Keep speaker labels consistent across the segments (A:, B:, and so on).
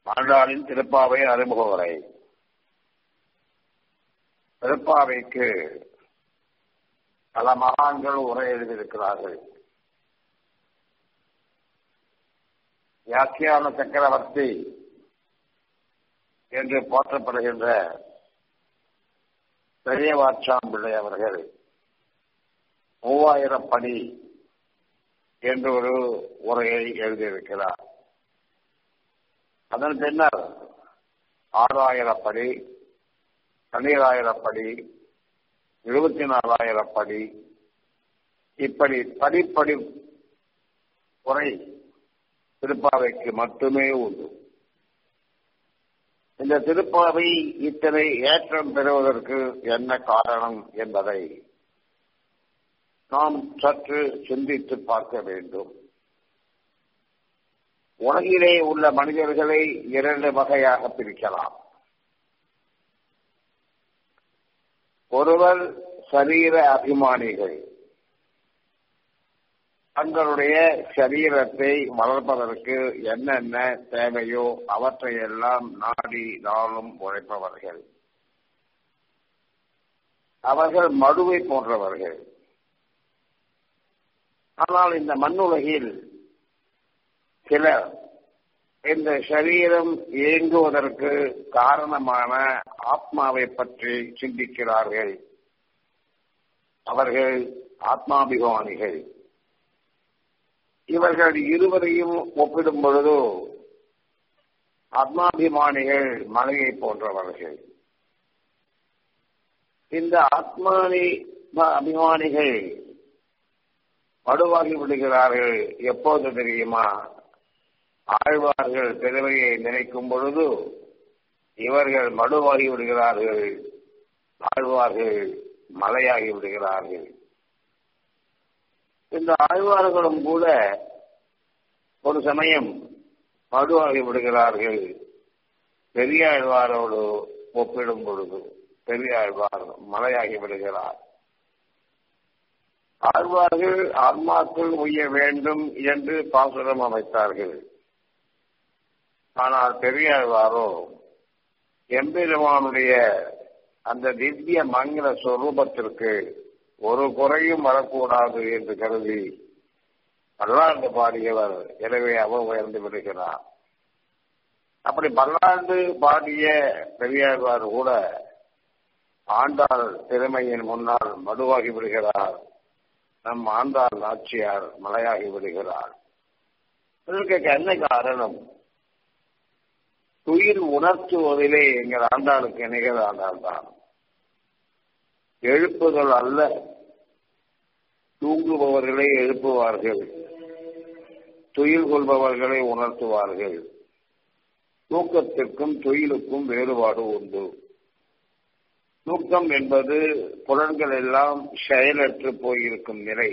A: ஆண்டாளின் திருப்பாவை அறிமுக உரை திருப்பாவைக்கு பல மகான்கள் உரை எழுதியிருக்கிறார்கள் வியாக்கியான சக்கரவர்த்தி என்று போற்றப்படுகின்ற பெரியவாச்சாம் பிள்ளை அவர்கள் மூவாயிரம் படி என்று ஒரு உரையை எழுதியிருக்கிறார் அதன் பின்னர் ஆறாயிரம் படி பன்னிராயிரம் படி இருபத்தி நாலாயிரம் படி இப்படி படிப்படி உரை திருப்பாவைக்கு மட்டுமே உண்டு இந்த திருப்பாவை இத்தனை ஏற்றம் பெறுவதற்கு என்ன காரணம் என்பதை நாம் சற்று சிந்தித்து பார்க்க வேண்டும் உலகிலே உள்ள மனிதர்களை இரண்டு வகையாக பிரிக்கலாம் ஒருவர் சரீர அபிமானிகள் தங்களுடைய சரீரத்தை வளர்ப்பதற்கு என்னென்ன தேவையோ அவற்றையெல்லாம் நாடி நாளும் உழைப்பவர்கள் அவர்கள் மடுவை போன்றவர்கள் ஆனால் இந்த மண்ணுலகில் சிலர் இந்த சரீரம் இயங்குவதற்கு காரணமான ஆத்மாவை பற்றி சிந்திக்கிறார்கள் அவர்கள் ஆத்மாபிமானிகள் இவர்கள் இருவரையும் ஒப்பிடும் பொழுது ஆத்மாபிமானிகள் மலையை போன்றவர்கள் இந்த ஆத்மானி அபிமானிகள் மடுவாகி விடுகிறார்கள் எப்போது தெரியுமா ஆழ்வார்கள் பெருமையை நினைக்கும் பொழுது இவர்கள் மடுவாகி விடுகிறார்கள் ஆழ்வார்கள் மலையாகி விடுகிறார்கள் இந்த ஆழ்வார்களும் கூட ஒரு சமயம் மடுவாகி விடுகிறார்கள் பெரியாழ்வாரோடு ஒப்பிடும் பொழுது பெரியாழ்வார் மலையாகி விடுகிறார் ஆழ்வார்கள் ஆத்மாக்கள் உய்ய வேண்டும் என்று பாசுரம் அமைத்தார்கள் ஆனால் பெரியாழ்வாரோ எம்பெருமானுடைய அந்த திவ்ய மங்கள சொரூபத்திற்கு ஒரு குறையும் வரக்கூடாது என்று கருதி பல்லாண்டு பாடியவர் எனவே அவர் உயர்ந்து விடுகிறார் அப்படி பல்லாண்டு பாடிய பெரியாழ்வார் கூட ஆண்டாள் திறமையின் முன்னால் மடுவாகி விடுகிறார் நம் ஆண்டாள் நாச்சியார் மலையாகி விடுகிறார் இதற்கு என்ன காரணம் துயில் உணர்த்துவதிலே எங்கள் ஆண்டாளுக்கு நிகழ் ஆண்டாள் தான் எழுப்புதல் அல்ல தூங்குபவர்களை எழுப்புவார்கள் துயில் கொள்பவர்களை உணர்த்துவார்கள் தூக்கத்திற்கும் துயிலுக்கும் வேறுபாடு உண்டு தூக்கம் என்பது புலன்கள் எல்லாம் செயலற்று போயிருக்கும் நிலை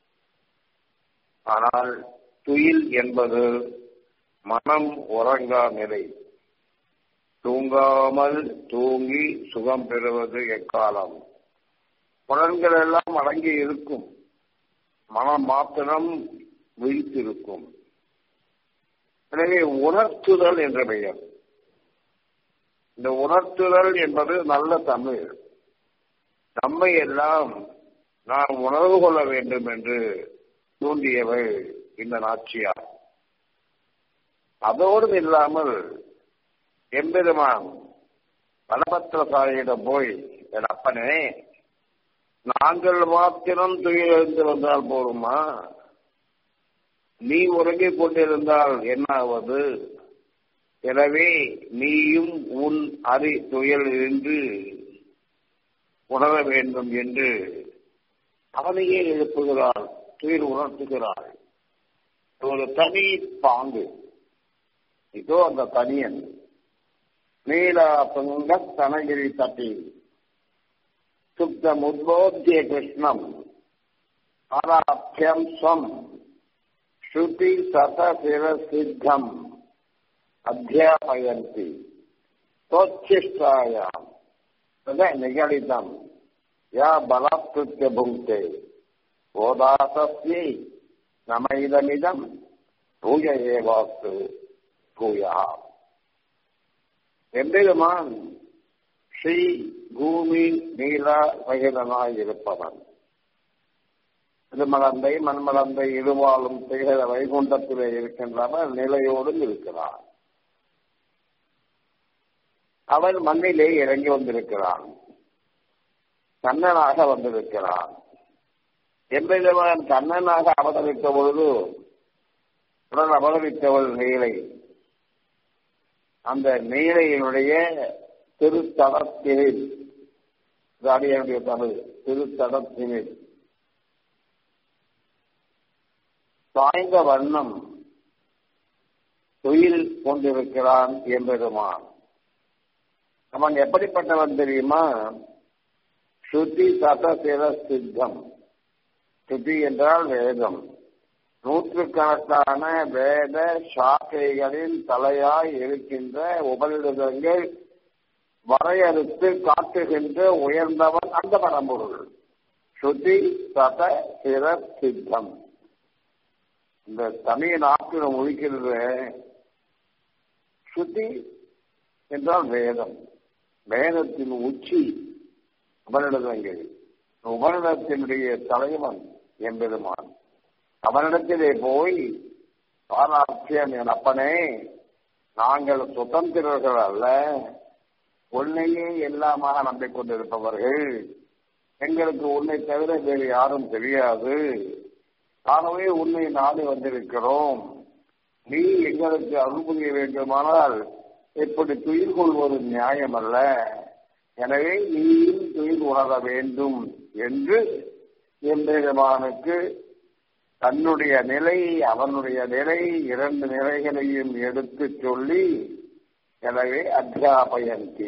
A: ஆனால் துயில் என்பது மனம் உறங்கா நிலை தூங்காமல் தூங்கி சுகம் பெறுவது எக்காலம் புலன்கள் எல்லாம் அடங்கி இருக்கும் மனம் மாத்திரம் விழித்திருக்கும் எனவே உணர்த்துதல் என்ற பெயர் இந்த உணர்த்துதல் என்பது நல்ல தமிழ் நம்மை எல்லாம் நாம் உணர்வு கொள்ள வேண்டும் என்று தூண்டியவள் இந்த நாச்சியார் அதோடு இல்லாமல் எம்பெருமான் பலபத்திரசாரியிடம் போய் என் அப்பனே நாங்கள் மாத்திரம் துயிலிருந்து வந்தால் போருமா நீ உறங்கிக் கொண்டிருந்தால் என்னாவது எனவே நீயும் உன் அறி துயல் இருந்து உணர வேண்டும் என்று அவனையே எழுப்புகிறாள் துயில் உணர்த்துகிறாள் ஒரு தனி பாங்கு இதோ அந்த தனியன் நீலா துங்க தனகிரி தட்டி சுப்தம் உத்போத்திய கிருஷ்ணம் ஆராத்தியம் ஸ்வம் ஸ்ருதி சதசிர சித்தம் அத்தியாபயந்தி தோச்சிஷ்டாயாம் तद निगडितम् या बलात्कृत्य भुङ्क्ते गोदासस्यै नमैदमिदम् भूय एवास्तु भूयः எம்பெருமான் ஸ்ரீ பூமி நீலா சகிதனாய் இருப்பவன் திருமலந்தை மண்மலந்தை இருவாளும் திகழ வைகுண்டத்திலே இருக்கின்றவர் நிலையோடும் இருக்கிறார் அவன் மண்ணிலே இறங்கி வந்திருக்கிறான் கண்ணனாக வந்திருக்கிறான் எம்பெருமான் கண்ணனாக அவதரித்த பொழுது உடன் அவதரித்தவள் நீலை அந்த நீலையினுடைய திருத்தடத்தினில் தாடியனுடைய தமிழ் திருத்தடத்தினில் சாய்ந்த வண்ணம் துயில் கொண்டிருக்கிறான் என்பெருமான் அவன் எப்படிப்பட்டவன் தெரியுமா ஸ்ருதி சதசிர சித்தம் ஸ்ருதி என்றால் வேதம் நூற்றுக்கணக்கான வேத சாக்கைகளின் தலையாய் இருக்கின்ற உபநிடதங்கள் வரையறுத்து காட்டுகின்ற உயர்ந்தவன் அந்த பரம்பொருள் ஸ்ருதி சத சிர சித்தம் இந்த தமிழ் நாட்டில் ஒழிக்கிறது ஸ்ருதி என்றால் வேதம் வேதத்தின் உச்சி உபனிடதங்கள் உபனிடத்தினுடைய தலைவன் என்பெருமான் அவனிடத்திலே போய் பாராட்சியம் என் அப்பனே நாங்கள் சுதந்திரர்கள் அல்ல உன்னையே எல்லாமாக நம்பிக்கொண்டிருப்பவர்கள் எங்களுக்கு உன்னை தவிர வேறு யாரும் தெரியாது ஆகவே உன்னை நாடி வந்திருக்கிறோம் நீ எங்களுக்கு அருள் புரிய வேண்டுமானால் இப்படி துயில் கொள்வது நியாயம் அல்ல எனவே நீயும் துயில் உணர வேண்டும் என்று எம்பெருமானுக்கு தன்னுடைய நிலை அவனுடைய நிலை இரண்டு நிலைகளையும் எடுத்து சொல்லி எனவே அத்தியாபயந்தி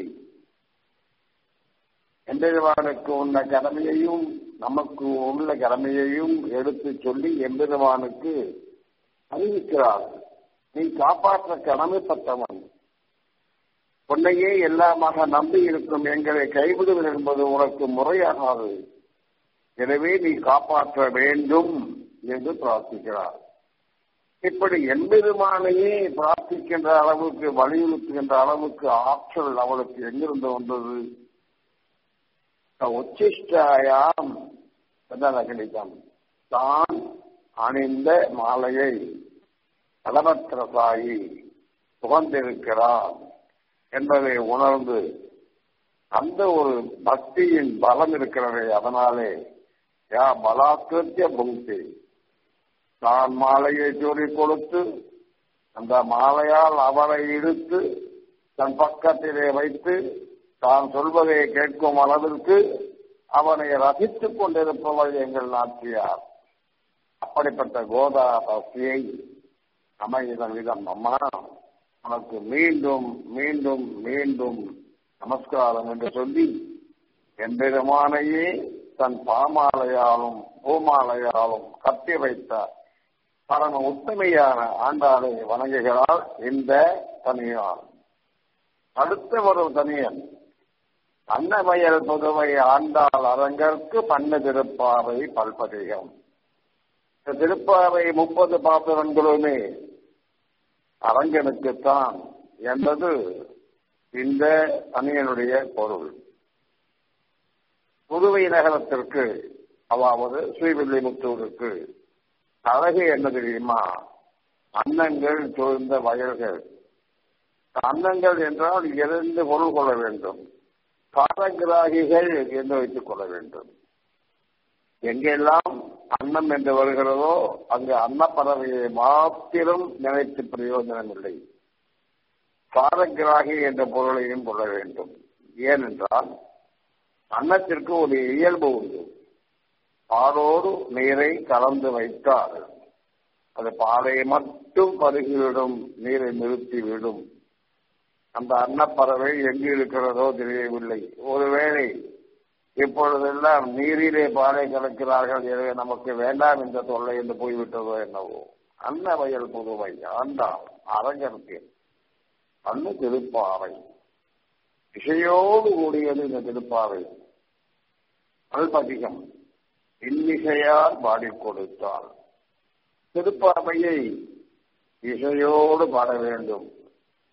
A: எம்பெருமானுக்கு உள்ள கடமையையும் நமக்கு உள்ள கடமையையும் எடுத்து சொல்லி எம்பெருமானுக்கு அறிவிக்கிறார் நீ காப்பாற்ற கடமைப்பட்டவன் உன்னையே எல்லாமாக நம்பி இருக்கும் எங்களை கைவிடுவது என்பது உனக்கு முறையாகாது எனவே நீ காப்பாற்ற வேண்டும் என்று பிரார்த்திக்கிறார் இப்படி எம்பெருமானையே பிரார்த்திக்கின்ற அளவுக்கு வலியுறுத்துகின்ற அளவுக்கு ஆற்றல் அவளுக்கு எங்கிருந்து வந்தது உச்சிஷ்டாயாம் கிடைக்கும் தான் அணிந்த மாலையை அளவற்றசாயி சுகந்திருக்கிறார் என்பதை உணர்ந்து அந்த ஒரு பக்தியின் பலம் இருக்கிறதே அதனாலே யா பலாக்கிருத்திய புக்தி தான் மாலையை சூடி கொடுத்து அந்த மாலையால் அவரை இழுத்து தன் பக்கத்திலே வைத்து தான் சொல்வதை கேட்கும் அளவிற்கு அவனை ரசித்துக் கொண்டிருப்பவள் எங்கள் நாட்டியார் அப்படிப்பட்ட கோதா பக்தியை அமைதன் விதம் அம்மா உனக்கு மீண்டும் மீண்டும் மீண்டும் நமஸ்காரம் என்று சொல்லி எம்பெருமானையே தன் பாமாலையாலும் பூமாலையாலும் கட்டி வைத்தார் பரம உத்தமையான ஆண்டாளை வணங்குகிறாள் இந்த தனியார் அடுத்த ஒரு தனியன் அன்னமயல் புதுவை ஆண்டாள் அரங்கற்கு பண்ண திருப்பாவை பல்பதிகம் இந்த திருப்பாவை முப்பது பாத்திரங்களுமே அரங்கனுக்குத்தான் என்பது இந்த தனியனுடைய பொருள் புதுவை நகரத்திற்கு அதாவது ஸ்ரீவில்லிபுத்தூருக்கு அழகு என்ன தெரியுமா அன்னங்கள் சூழ்ந்த வயல்கள் அன்னங்கள் என்றால் இருந்து பொருள் கொள்ள வேண்டும் காலகிராகிகள் என்று வைத்துக் கொள்ள வேண்டும் எங்கெல்லாம் அன்னம் என்று வருகிறதோ அங்கு அன்னப்பறவையை மாத்திரம் நினைத்து பிரயோஜனம் இல்லை காலகிராகி என்ற பொருளையும் கொள்ள வேண்டும் ஏனென்றால் அன்னத்திற்கு ஒரு இயல்பு உண்டு பாலோடு நீரை கலந்து வைத்தால் அது பாலை மட்டும் பருகிவிடும் நீரை நிறுத்திவிடும் அந்த அன்னப்பறவை எங்கு இருக்கிறதோ தெரியவில்லை ஒருவேளை இப்பொழுதெல்லாம் நீரிலே பாலை கலக்கிறார்கள் எனவே நமக்கு வேண்டாம் என்ற தொல்லை என்று போய்விட்டதோ என்னவோ அன்ன வயல் புதுவை ஆண்டாள் அரங்கத்தில் அன்னு திருப்பாவை இசையோடு கூடியது இந்த திருப்பாவை அல்பதிகம் இன்னிசையால் பாடிக் கொடுத்தாள் திருப்பாவையை இசையோடு பாட வேண்டும்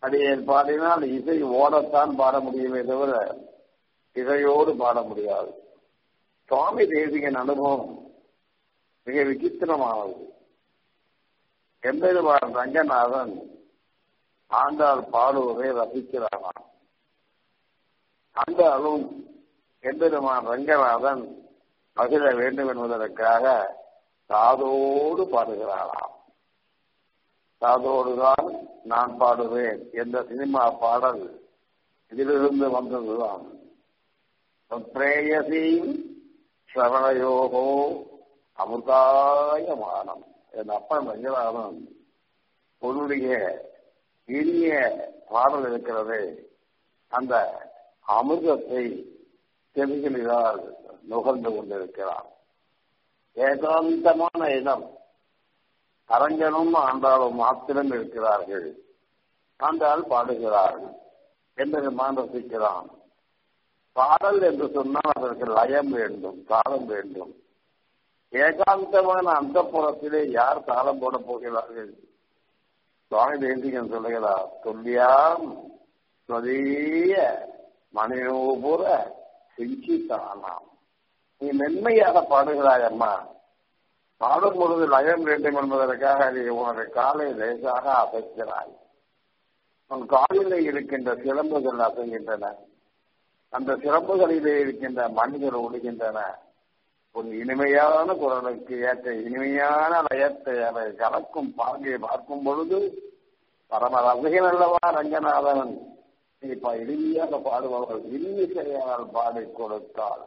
A: அடியேன் பாடினால் இசை ஓடத்தான் பாட முடியுமே தவிர இசையோடு பாட முடியாது சுவாமி தேசிகன் அனுபவம் மிக விசித்திரமானது எம்பெருமான் ரங்கநாதன் ஆண்டாள் பாடுவதை ரசிக்கிறானாம் ஆண்டாளும் எம்பெருமான் ரங்கநாதன் மகிழ வேண்டும் என்பதற்காக காதோடு பாடுகிறாளாம் காதோடுதான் நான் பாடுவேன் என்ற சினிமா பாடல் இதிலிருந்து வந்ததுதான் பிரேயசீம் சிரவணயோகோ அமிர்தாயமானம் என் அப்பன் ரங்கநாதன் உன்னுடைய இனிய பாடல் இருக்கிறது அந்த அமிர்தத்தை செவிகளினால் நுகர்ந்து கொண்டிருக்கிறார் ஏகாந்தமான இடம் அரங்கனும் ஆண்டாளும் மாத்திரம் இருக்கிறார்கள் ஆண்டாள் பாடுகிறார்கள் என்பது ரசிக்கிறான் பாடல் என்று சொன்னால் அதற்கு லயம் வேண்டும் தாளம் வேண்டும் ஏகாந்தமான அந்த புறத்திலே யார் தாளம் போட போகிறார்கள் சுவாமி தேசிகன் சொல்லுகிறார் துல்லியாம் ஸ்வதீய மணிநூபுர சிஞ்சித்தானாம் நீ மென்மையாக பாடுகிறாய் அம்மா பாடும் பொழுது லயம் வேண்டும் என்பதற்காக நீ உனது காலை லேசாக அசைக்கிறாய் உன் காலிலே இருக்கின்ற சிலம்புகள் அசைகின்றன அந்த சிறப்புகளிலே இருக்கின்ற மண்கள் ஒடுகின்றன ஒரு இனிமையான குரலுக்கு ஏற்ற இனிமையான லயத்தை அதை கலக்கும் பாங்கியை பார்க்கும் பொழுது பரம ரசிகன் அல்லவா ரங்கநாதன் இப்ப எளிமையாக பாடுபவர்கள் இன்னிசையால் பாடி கொடுத்தாள்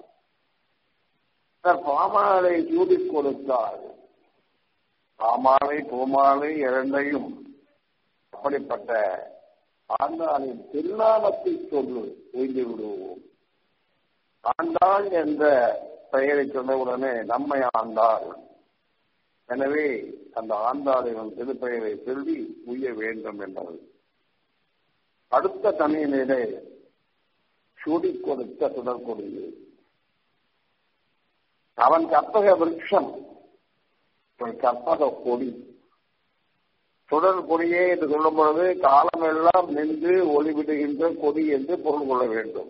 A: பாமாலை சூடி கொடுத்தாள் பாமாலை பூமாலை இரண்டையும் அப்படிப்பட்ட ஆண்டாளின் திருநாமத்தை சொல்லு ஒய்ந்து விடுவோம் ஆண்டாள் என்ற பெயரை சொன்னவுடனே நம்மை ஆண்டாள் எனவே அந்த ஆண்டாளின் திருப்பெயரை சொல்லி உய்ய வேண்டும் என்பது அடுத்த தனியிலே சூடி கொடுத்த சுடற்கொடியே அவன் கற்பக விருட்சம் கற்பக கொடி சுடர் கொடியே என்று சொல்லும் பொழுது காலமெல்லாம் நின்று ஒளிவிடுகின்ற கொடி என்று பொருள் கொள்ள வேண்டும்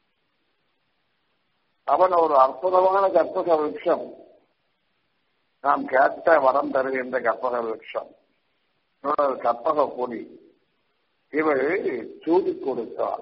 A: அவன் ஒரு அற்புதமான கற்பக விருட்சம் நாம் கேட்ட வரம் தருகின்ற கற்பக விருட்சம் கற்பக கொடி இவள் சூடி கொடுத்தாள்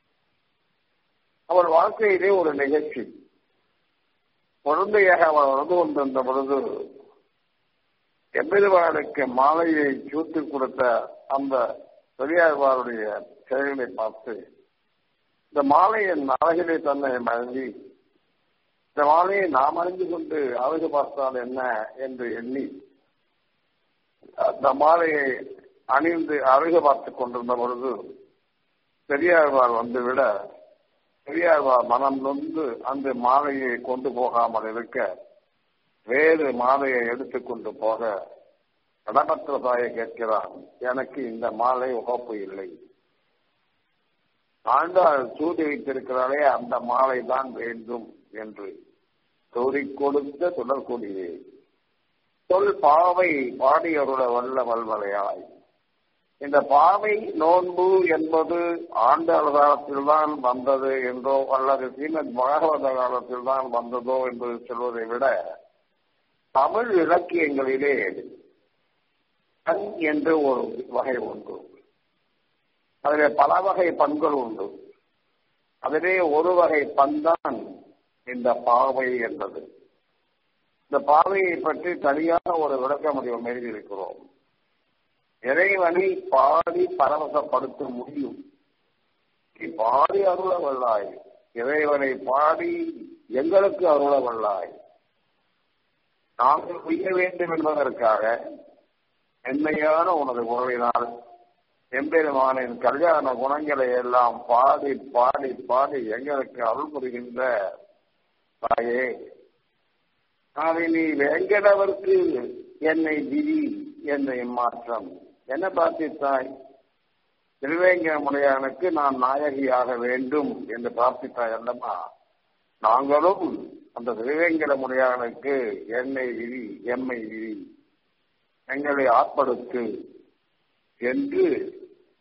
A: அவள் வாழ்க்கையிலே ஒரு நிகழ்ச்சி குழந்தையாக அவள் வந்து கொண்டிருந்த பொழுது எம்பெருமானுக்கு மாலையை சூட்டி கொடுத்த அந்த பெரியாழ்வாருடைய செயல்களை பார்த்து இந்த மாலையின் அழகிலே தன்னை மழங்கி இந்த மாலையை நாம் அறிந்து கொண்டு அழகு பார்த்தால் என்ன என்று எண்ணி அந்த மாலையை அணிந்து அழகு பார்த்துக் கொண்டிருந்த பொழுது பெரியாழ்வார் வந்துவிட பெரியாழ்வார் மனம் நொந்து அந்த மாலையை கொண்டு போகாமல் இருக்க வேறு மாலையை எடுத்துக்கொண்டு போக கடமற்ற தாயை கேட்கிறான் எனக்கு இந்த மாலை உகப்பு இல்லை ஆண்டாள் சூடி வைத்திருக்கிறாரே அந்த மாலை தான் வேண்டும் என்று தோறி கொடுத்த தொடர்கொடியே சொல் பாவை பாடியருட வல்ல வல்வலையாய் இந்த பாவை நோன்பு என்பது ஆண்டாள் காலத்தில் தான் வந்தது என்றோ அல்லது சீமத் பாகவத காலத்தில் தான் வந்ததோ என்று சொல்வதை விட தமிழ் இலக்கியங்களிலே கண் என்று ஒரு வகை உண்டு அதில் பல வகை பண்கள் உண்டு அதிலே ஒரு வகை பண்தான் இந்த பாவை என்பது இந்த பாவையை பற்றி தனியாக ஒரு விளக்க முடிவு எழுதியிருக்கிறோம் இறைவனை பாடி பரவசப்படுத்த முடியும் நீ பாடி அருள வல்லாய் இறைவனை பாடி எங்களுக்கு அருள வல்லாய் நாங்கள் உய்ய வேண்டும் என்பதற்காக மென்மையான உனது குரலினால் எம்பெருமானின் கல்யாண குணங்களை எல்லாம் பாடி பாடி பாடி எங்களுக்கு அருள் புரிகின்ற தாயே நாளை நீ வேங்கடவர்க்கு என்னை விதி என்னை மாற்றம் என்ன பிரார்த்தித்தாய் திருவேங்கமுடையானுக்கு நான் நாயகியாக வேண்டும் என்று பிரார்த்தித்தாய் அல்லமா நாங்களும் அந்த திருவேங்கட முறையானுக்கு என்னை விதி எம்மை விதி எங்களை ஆட்படுத்து என்று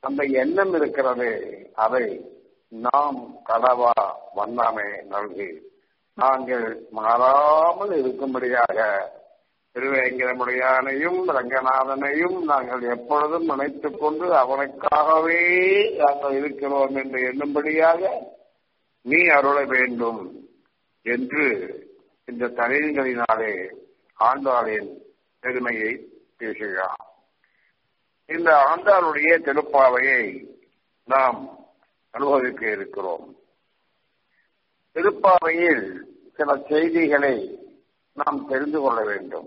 A: அந்த எண்ணம் இருக்கிறது அதை நாம் கடவா வண்ணமே நல்கி நாங்கள் மாறாமல் இருக்கும்படியாக திருவேங்கரமுடையானையும் ரங்கநாதனையும் நாங்கள் எப்பொழுதும் நினைத்துக் கொண்டு அவனுக்காகவே நாங்கள் இருக்கிறோம் என்று எண்ணும்படியாக நீ அருள வேண்டும் என்று இந்த தலைகளினாலே ஆண்டாளின் பெருமையை பேசுகிறார் இந்த ஆண்டாளுடைய திருப்பாவையை நாம் அனுபவிக்க இருக்கிறோம் திருப்பாவையில் சில செய்திகளை நாம் தெரிந்து கொள்ள வேண்டும்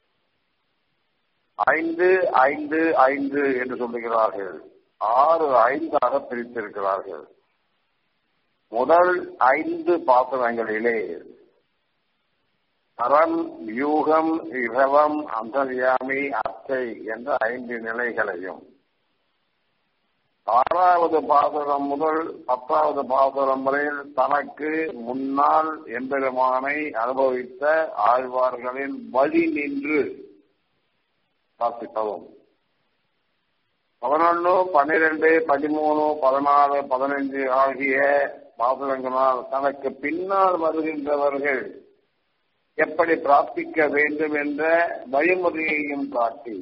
A: ஐந்து ஐந்து ஐந்து என்று சொல்லுகிறார்கள் ஆறு ஐந்தாக பிரித்திருக்கிறார்கள் முதல் ஐந்து பாத்திரங்களிலே அறம் வியூகம் விபவம் அந்தர்யாமி அத்தை என்ற ஐந்து நிலைகளையும் ஆறாவது பாசுரம் முதல் பத்தாவது பாசுரம் வரையில் தனக்கு முன்னால் எம்பெருமானை அனுபவித்த ஆழ்வார்களின் வழி நின்று வாசிப்பவும் பதினொன்று பன்னிரெண்டு பதிமூணு பதினாலு பதினைஞ்சு ஆகிய பாசுரங்களால் தனக்கு பின்னால் வருகின்றவர்கள் எப்படி பிரார்த்திக்க வேண்டும் என்ற வழிமுறையையும் காட்டி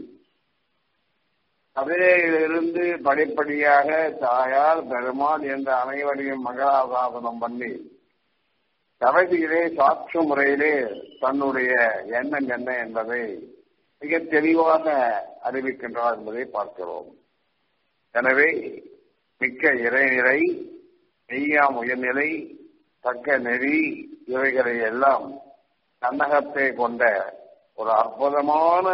A: அதிலிருந்து படிப்படியாக தாயார் பெருமாள் என்ற அனைவரையும் மகளாசாசனம் பண்ணி கடைசியிலே சாட்சி முறையிலே தன்னுடைய எண்ணம் என்ன என்பதை மிக தெளிவாக அறிவிக்கின்றார் என்பதை பார்க்கிறோம் எனவே மிக்க இறைநிலை மெய்யாம் உயர்நிலை தக்க நெறி இவைகளை எல்லாம் தன்னகத்தை கொண்ட ஒரு அற்புதமான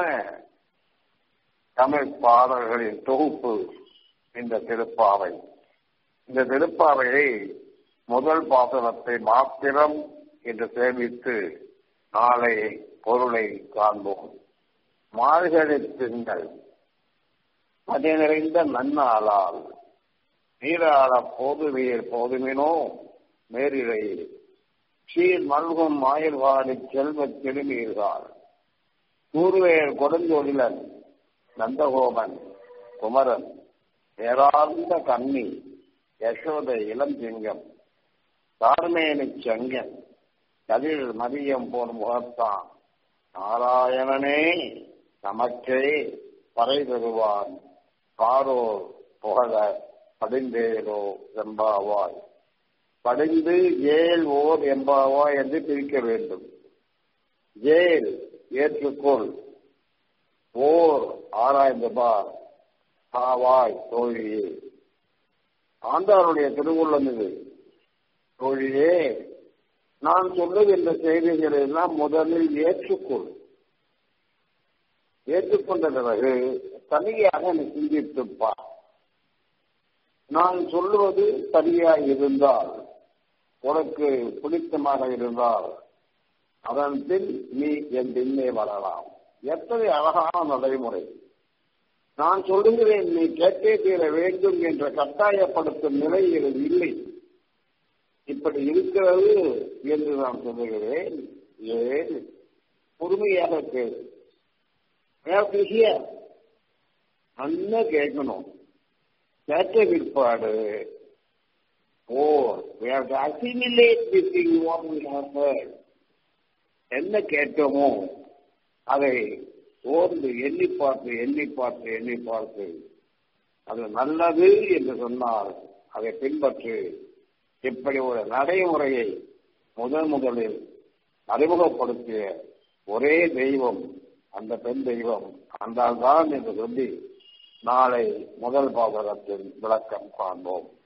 A: தமிழ் பாடல்களின் தொகுப்பு இந்த திருப்பாவை இந்த திருப்பாவையை முதல் பாசனத்தை மாத்திரம் என்று சேமித்து நாளை பொருளை காண்போம் மார்கழி திங்கள் மதி நிறைந்த நன்னாளால் நீராள போதுவீர் போதுமினோ மேரிழையில் சீர் மல்கும் மாயல்வாடி செல்வத் திருமீர்கள் கூறுவேர் கொடுஞ்சொழிலன் நந்தகோபன் குமரன் ஏராந்த கண்ணி யசோத இளஞ்சிங்கம் தார்மேனி செங்கன் கதிர் மதியம் போல் முகத்தான் நாராயணனே நமக்கே பறை தருவான் பாரோர் புகழ படிந்தேரோ எம்பாவாய் படிந்து ஏல் ஓர் எம்பாவாய் என்று பிரிக்க வேண்டும் ஏல் ஏற்றுக்கொள் ஓர் ஆராய்ந்து பார் ஆவாய் தோழியே ஆண்டாருடைய திருவுள்ளம் இது தோழியே நான் சொல்லுகின்ற செய்திகளை எல்லாம் முதலில் ஏற்றுக்கொள் ஏற்றுக்கொண்ட பிறகு தனியாக நீ சிந்தித்துப்பார் நான் சொல்லுவது சரியாக இருந்தால் உனக்கு பிடித்தமாக இருந்தால் அதன் பின் நீ என் பின்னே வரலாம் எத்தனை அழகான நடைமுறை நான் சொல்லுகிறேன் நீ கேட்டே தீர வேண்டும் என்ற கட்டாயப்படுத்தும் நிலை இது இல்லை இப்படி இருக்கிறது என்று நான் சொல்லுகிறேன் ஏன் பொறுமையாக கேளு நல்லா கேட்கணும் கேட்ட பிற்பாடு ஓ அசிமிலேட் என்ன கேட்டோமோ அதை ஓர்ந்து எண்ணி பார்த்து எண்ணி பார்த்து எண்ணி பார்த்து அது நல்லது என்று சொன்னால் அதை பின்பற்று இப்படி ஒரு நடைமுறையை முதன் முதலில் அறிமுகப்படுத்திய ஒரே தெய்வம் அந்த பெண் தெய்வம் அந்த தான் என்று சொல்லி நாளை முதல் பாதகத்தின் விளக்கம் காண்போம்